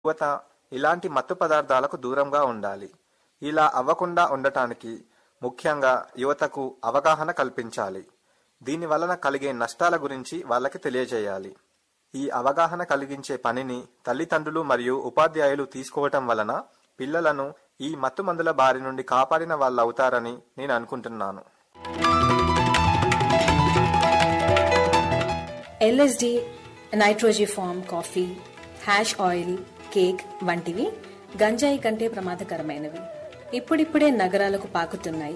యువత ఇలాంటి మత్తు పదార్థాలకు దూరంగా ఉండాలి ఇలా అవ్వకుండా ఉండటానికి ముఖ్యంగా యువతకు అవగాహన కల్పించాలి దీని వలన కలిగే నష్టాల గురించి వాళ్ళకి తెలియజేయాలి ఈ అవగాహన కలిగించే పనిని తల్లిదండ్రులు మరియు ఉపాధ్యాయులు తీసుకోవటం వలన పిల్లలను ఈ మత్తు మందుల బారి నుండి కాపాడిన వాళ్ళు అవుతారని నేను అనుకుంటున్నాను LSD nitrazepam coffee hash oil cake వంటివి గంజాయి కంటే ప్రమాదకరమైనవి ఇప్పుడిప్పుడే నగరాలకు పాకుతున్నాయి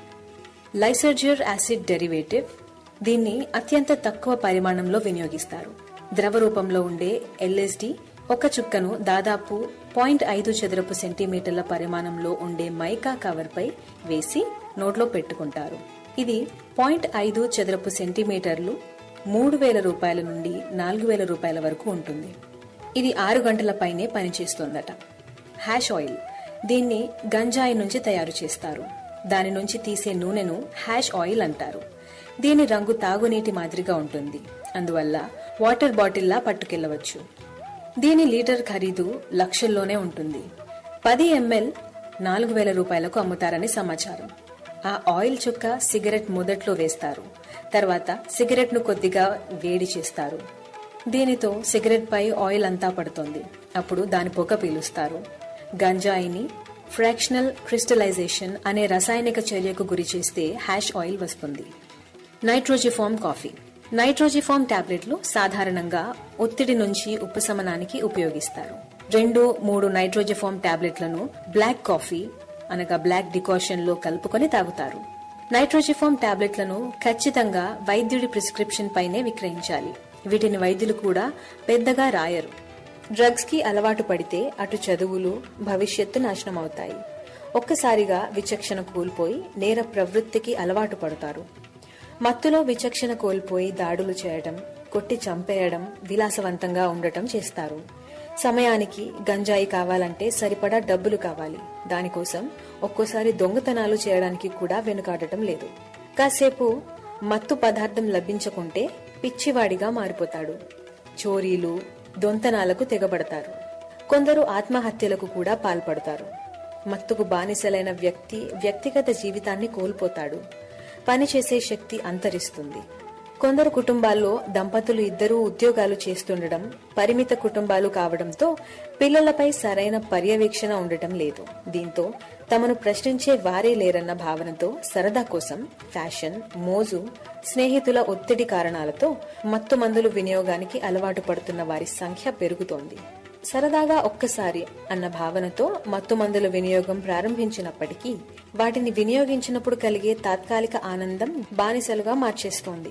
లైసర్జియర్ యాసిడ్ డెరివేటివ్ దీన్ని అత్యంత తక్కువ పరిమాణంలో వినియోగిస్తారు ద్రవ రూపంలో ఉండే ఎల్ఎస్డి ఒక చుక్కను దాదాపు పాయింట్ ఐదు చదరపు సెంటీమీటర్ల పరిమాణంలో ఉండే మైకా కవర్పై వేసి నోట్లో పెట్టుకుంటారు ఇది పాయింట్ ఐదు చదరపు సెంటీమీటర్లు మూడు వేల రూపాయల నుండి నాలుగు వేల రూపాయల వరకు ఉంటుంది ఇది ఆరు గంటల పైనే పనిచేస్తుందట హ్యాష్ ఆయిల్ దీన్ని గంజాయి నుంచి తయారు చేస్తారు దాని నుంచి తీసే నూనెను హ్యాష్ ఆయిల్ అంటారు దీని రంగు తాగునీటి మాదిరిగా ఉంటుంది అందువల్ల వాటర్ బాటిల్లా పట్టుకెళ్లవచ్చు దీని లీటర్ ఖరీదు లక్షల్లోనే ఉంటుంది పది ఎంఎల్ నాలుగు వేల రూపాయలకు అమ్ముతారని సమాచారం ఆ ఆయిల్ చుక్క సిగరెట్ మొదట్లో వేస్తారు తర్వాత సిగరెట్ ను కొద్దిగా వేడి చేస్తారు దీనితో సిగరెట్ పై ఆయిల్ అంతా పడుతుంది అప్పుడు దాని పొగ పీలుస్తారు గంజాయిని ఫ్రాక్షనల్ క్రిస్టలైజేషన్ అనే రసాయనిక చర్యకు గురి చేస్తే హ్యాష్ ఆయిల్ వస్తుంది నైట్రోజిఫామ్ కాఫీ నైట్రోజిఫామ్ టాబ్లెట్లు సాధారణంగా ఒత్తిడి నుంచి ఉపశమనానికి ఉపయోగిస్తారు రెండు మూడు నైట్రోజిఫామ్ టాబ్లెట్లను బ్లాక్ కాఫీ అనగా బ్లాక్ డికాషన్ లో కలుపుకొని తాగుతారు నైట్రోజిఫామ్ టాబ్లెట్లను ఖచ్చితంగా వైద్యుడి ప్రిస్క్రిప్షన్ పైనే విక్రయించాలి వీటిని వైద్యులు కూడా పెద్దగా రాయరు డ్రగ్స్ కి అలవాటు పడితే అటు చదువులు భవిష్యత్తు నాశనం అవుతాయి ఒక్కసారిగా విచక్షణ కోల్పోయి నేర ప్రవృత్తికి అలవాటు పడతారు మత్తులో విచక్షణ కోల్పోయి దాడులు చేయడం కొట్టి చంపేయడం విలాసవంతంగా ఉండటం చేస్తారు సమయానికి గంజాయి కావాలంటే సరిపడా డబ్బులు కావాలి దానికోసం ఒక్కోసారి దొంగతనాలు చేయడానికి కూడా వెనుకాడటం లేదు కాసేపు మత్తు పదార్థం లభించకుంటే పిచ్చివాడిగా మారిపోతాడు చోరీలు దొంతనాలకు తెగబడతారు కొందరు ఆత్మహత్యలకు కూడా పాల్పడతారు మత్తుకు బానిసలైన వ్యక్తి వ్యక్తిగత జీవితాన్ని కోల్పోతాడు పనిచేసే శక్తి అంతరిస్తుంది కొందరు కుటుంబాల్లో దంపతులు ఇద్దరూ ఉద్యోగాలు చేస్తుండడం పరిమిత కుటుంబాలు కావడంతో పిల్లలపై సరైన పర్యవేక్షణ ఉండటం లేదు దీంతో తమను ప్రశ్నించే వారే లేరన్న భావనతో సరదా కోసం ఫ్యాషన్ మోజు స్నేహితుల ఒత్తిడి కారణాలతో మత్తు మందులు వినియోగానికి అలవాటు పడుతున్న వారి సంఖ్య పెరుగుతోంది సరదాగా ఒక్కసారి అన్న భావనతో మత్తు మందుల వినియోగం ప్రారంభించినప్పటికీ వాటిని వినియోగించినప్పుడు కలిగే తాత్కాలిక ఆనందం బానిసలుగా మార్చేస్తోంది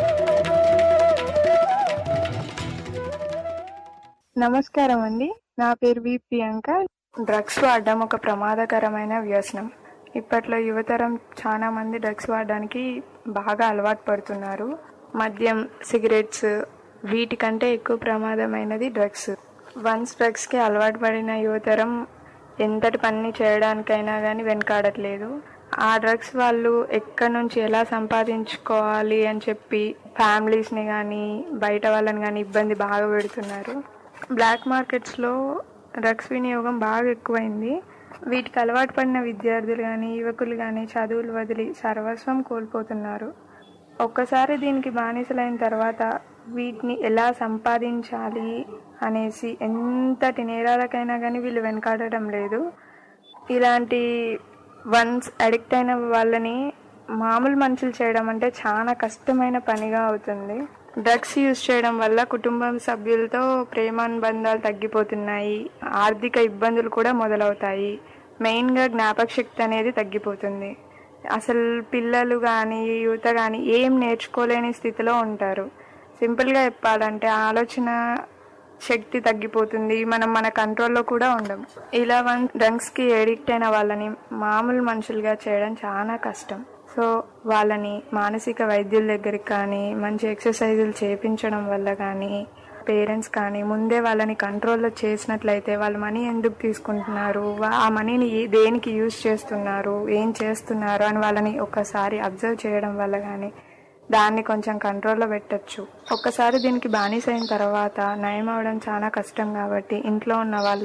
నమస్కారం అండి నా పేరు వి ప్రియాంక డ్రగ్స్ వాడడం ఒక ప్రమాదకరమైన వ్యసనం ఇప్పట్లో యువతరం చాలా మంది డ్రగ్స్ వాడడానికి బాగా అలవాటు పడుతున్నారు మద్యం సిగరెట్స్ వీటికంటే ఎక్కువ ప్రమాదమైనది డ్రగ్స్ వన్స్ డ్రగ్స్కి అలవాటు పడిన యువతరం ఎంతటి పని చేయడానికైనా కానీ వెనకాడట్లేదు ఆ డ్రగ్స్ వాళ్ళు ఎక్కడి నుంచి ఎలా సంపాదించుకోవాలి అని చెప్పి ఫ్యామిలీస్ని కానీ బయట వాళ్ళని కానీ ఇబ్బంది బాగా పెడుతున్నారు బ్లాక్ మార్కెట్స్లో డ్రగ్స్ వినియోగం బాగా ఎక్కువైంది వీటికి అలవాటు పడిన విద్యార్థులు కానీ యువకులు కానీ చదువులు వదిలి సర్వస్వం కోల్పోతున్నారు ఒక్కసారి దీనికి బానిసలైన తర్వాత వీటిని ఎలా సంపాదించాలి అనేసి ఎంతటి నేరాలకైనా కానీ వీళ్ళు వెనకాడటం లేదు ఇలాంటి వన్స్ అడిక్ట్ అయిన వాళ్ళని మామూలు మనుషులు చేయడం అంటే చాలా కష్టమైన పనిగా అవుతుంది డ్రగ్స్ యూజ్ చేయడం వల్ల కుటుంబం సభ్యులతో ప్రేమానుబంధాలు తగ్గిపోతున్నాయి ఆర్థిక ఇబ్బందులు కూడా మొదలవుతాయి మెయిన్గా జ్ఞాపక శక్తి అనేది తగ్గిపోతుంది అసలు పిల్లలు కానీ యువత కానీ ఏం నేర్చుకోలేని స్థితిలో ఉంటారు సింపుల్గా చెప్పాలంటే ఆలోచన శక్తి తగ్గిపోతుంది మనం మన కంట్రోల్లో కూడా ఉండం ఇలా వన్ డ్రగ్స్కి ఎడిక్ట్ అయిన వాళ్ళని మామూలు మనుషులుగా చేయడం చాలా కష్టం సో వాళ్ళని మానసిక వైద్యుల దగ్గరికి కానీ మంచి ఎక్సర్సైజులు చేపించడం వల్ల కానీ పేరెంట్స్ కానీ ముందే వాళ్ళని కంట్రోల్లో చేసినట్లయితే వాళ్ళు మనీ ఎందుకు తీసుకుంటున్నారు వా- ఆ మనీని ఏ- దేనికి యూజ్ చేస్తున్నారు ఏం చేస్తున్నారు అని వాళ్ళని ఒక్కసారి అబ్జర్వ్ చేయడం వల్ల కానీ దాన్ని కొంచెం కంట్రోల్లో పెట్టచ్చు ఒక్కసారి దీనికి బానిస అయిన తర్వాత నయం అవడం చాలా కష్టం కాబట్టి ఇంట్లో ఉన్న వాళ్ళు